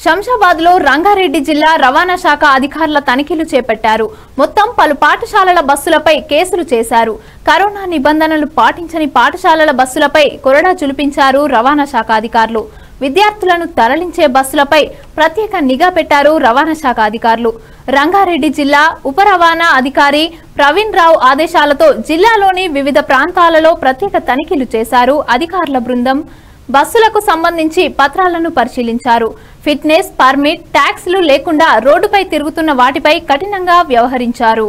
శంషాబాద్ లో రంగారెడ్డి జిల్లా రవాణా శాఖ అధికారుల తనిఖీలు చేపట్టారు మొత్తం పలు పాఠశాలల బస్సులపై కేసులు చేశారు కరోనా నిబంధనలు పాటించని పాఠశాలల బస్సులపై కొరడా జులిపించారు రవాణా శాఖ అధికారులు విద్యార్థులను తరలించే బస్సులపై ప్రత్యేక నిఘా పెట్టారు రవాణా శాఖ అధికారులు రంగారెడ్డి జిల్లా ఉప రవాణా అధికారి ప్రవీణ్ రావు ఆదేశాలతో జిల్లాలోని వివిధ ప్రాంతాలలో ప్రత్యేక తనిఖీలు చేశారు అధికారుల బృందం బస్సులకు సంబంధించి పత్రాలను పరిశీలించారు ఫిట్నెస్ పర్మిట్ ట్యాక్స్లు లేకుండా రోడ్డుపై తిరుగుతున్న వాటిపై కఠినంగా వ్యవహరించారు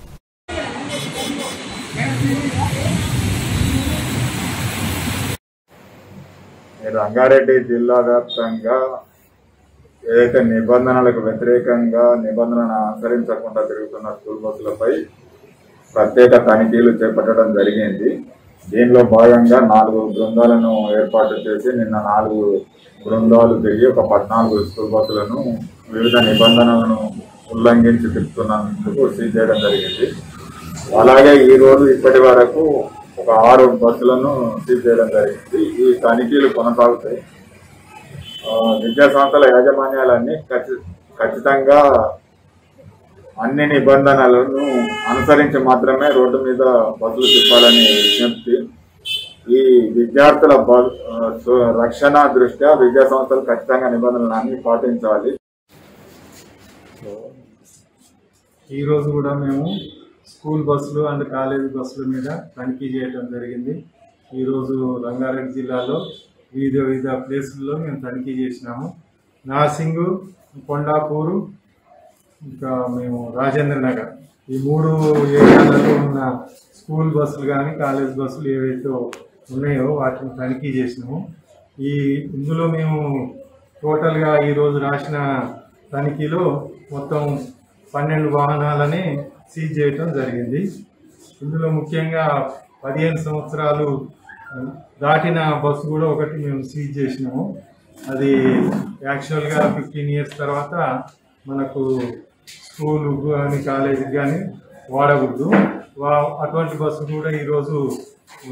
ఈ రంగారెడ్డి జిల్లా వ్యాప్తంగా ఏదైతే నిబంధనలకు వ్యతిరేకంగా నిబంధనలను అనుసరించకుండా తిరుగుతున్న స్కూల్ బస్సులపై ప్రత్యేక తనిఖీలు చేపట్టడం జరిగింది దీనిలో భాగంగా నాలుగు బృందాలను ఏర్పాటు చేసి నిన్న నాలుగు బృందాలు తిరిగి ఒక పద్నాలుగు స్కూల్ బస్సులను వివిధ నిబంధనలను ఉల్లంఘించి తిప్పుతున్నందుకు సీజ్ చేయడం జరిగింది అలాగే ఈ రోజు ఇప్పటి వరకు ఒక ఆరు బస్సులను సీజ్ చేయడం జరిగింది ఈ తనిఖీలు కొనసాగుతాయి ఆ, విద్యా సంస్థల యాజమాన్యాలన్నీ ఖచ్చి- ఖచ్చితంగా అన్ని నిబంధనలను అనుసరించి మాత్రమే రోడ్డు మీద బస్సులు తిప్పాలని విజ్ఞప్తి ఈ విద్యార్థుల బ- ఆ, సు- రక్షణ దృష్ట్యా విద్యా సంస్థలు ఖచ్చితంగా నిబంధనలు అన్ని పాటించాలి ఈరోజు కూడా మేము స్కూల్ బస్సులు అండ్ కాలేజీ బస్సుల మీద తనిఖీ చేయడం జరిగింది ఈరోజు రంగారెడ్డి జిల్లాలో వివిధ వివిధ ప్లేసుల్లో మేము తనిఖీ చేసినాము నార్సింగు కొండాపూరు ఇంకా మేము రాజేంద్ర నగర్ ఈ మూడు ఏరియాలలో ఉన్న స్కూల్ బస్సులు కానీ కాలేజ్ బస్సులు ఏవైతే ఉన్నాయో వాటిని తనిఖీ చేసినాము ఈ ఇందులో మేము టోటల్గా ఈరోజు రాసిన తనిఖీలో మొత్తం పన్నెండు వాహనాలని సీజ్ చేయటం జరిగింది ఇందులో ముఖ్యంగా పదిహేను సంవత్సరాలు దాటిన బస్సు కూడా ఒకటి మేము సీజ్ చేసినాము అది యాక్చువల్గా ఫిఫ్టీన్ ఇయర్స్ తర్వాత మనకు స్కూల్ కానీ కాలేజీకి కానీ వాడకూడదు వా అటువంటి బస్సు కూడా ఈరోజు